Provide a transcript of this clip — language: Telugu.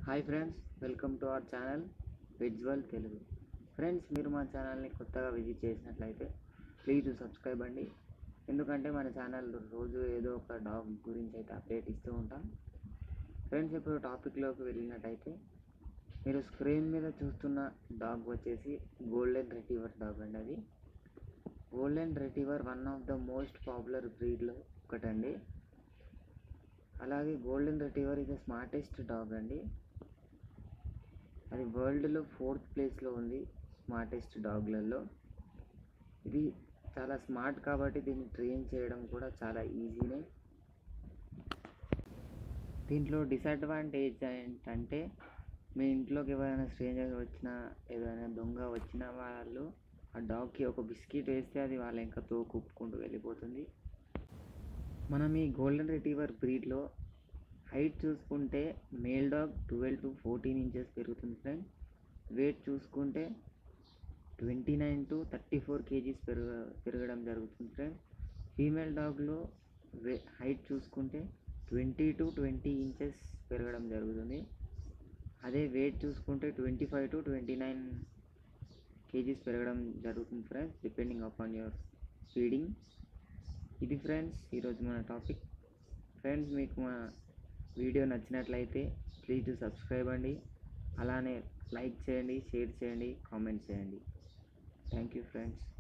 hi friends welcome to our channel visual Telugu friends మీరు మా ఛానల్ని కొత్తగా విజిట్ చేసినట్లయితే ప్లీజ్ సబ్స్క్రైబ్ అండి ఎందుకంటే మన ఛానల్ రోజు ఏదో ఒక డాగ్ గురించి అయితే అప్డేట్ ఇస్తూ ఉంటాం ఫ్రెండ్స్ ఇప్పుడు టాపిక్లోకి వెళ్ళినట్టయితే మీరు స్క్రీన్ మీద చూస్తున్న డాగ్ వచ్చేసి గోల్డెన్ రెట్రీవర్ డాగ్ అండి అది golden retriever one of the most popular బ్రీడ్లో ఒకటండి అలాగే గోల్డెన్ రెట్రీవర్ ఇది స్మార్టెస్ట్ డాగ్ అండి అది వరల్డ్లో ఫోర్త్ ప్లేస్లో ఉంది స్మార్టెస్ట్ డాగ్లలో ఇది చాలా స్మార్ట్ కాబట్టి దీన్ని ట్రైన్ చేయడం కూడా చాలా ఈజీనే దీంట్లో డిసడ్వాంటేజ్ ఏంటంటే మీ ఇంట్లోకి ఎవరైనా స్ట్రేంజర్ వచ్చినా ఏదైనా దొంగ వచ్చిన వాళ్ళు ఆ డాగ్కి ఒక బిస్కెట్ వేస్తే అది వాళ్ళ ఇంకా తోకుప్పుకుంటూ వెళ్ళిపోతుంది మనం ఈ గోల్డెన్ రిట్రీవర్ బ్రీడ్లో హైట్ చూసుకుంటే male dog twelve to fourteen inches పెరుగుతుంది ఫ్రెండ్ వెయిట్ చూసుకుంటే twenty nine to thirty four kgs పెరగ పెరగడం జరుగుతుంది ఫ్రెండ్ ఫీమేల్ డాగ్లో వే హైట్ చూసుకుంటే ట్వంటీ టు ట్వంటీ ఇంచెస్ పెరగడం జరుగుతుంది అదే వెయిట్ చూసుకుంటే twenty five to twenty nine kgs పెరగడం జరుగుతుంది friends depending upon your feeding ఇది ఫ్రెండ్స్ ఈరోజు మన టాపిక్ ఫ్రెండ్స్ మీకు మా వీడియో నచ్చినట్లయితే ప్లీజ్ సబ్స్క్రైబ్ అండి అలానే లైక్ చేయండి షేర్ చేయండి కామెంట్ చేయండి థ్యాంక్ యూ ఫ్రెండ్స్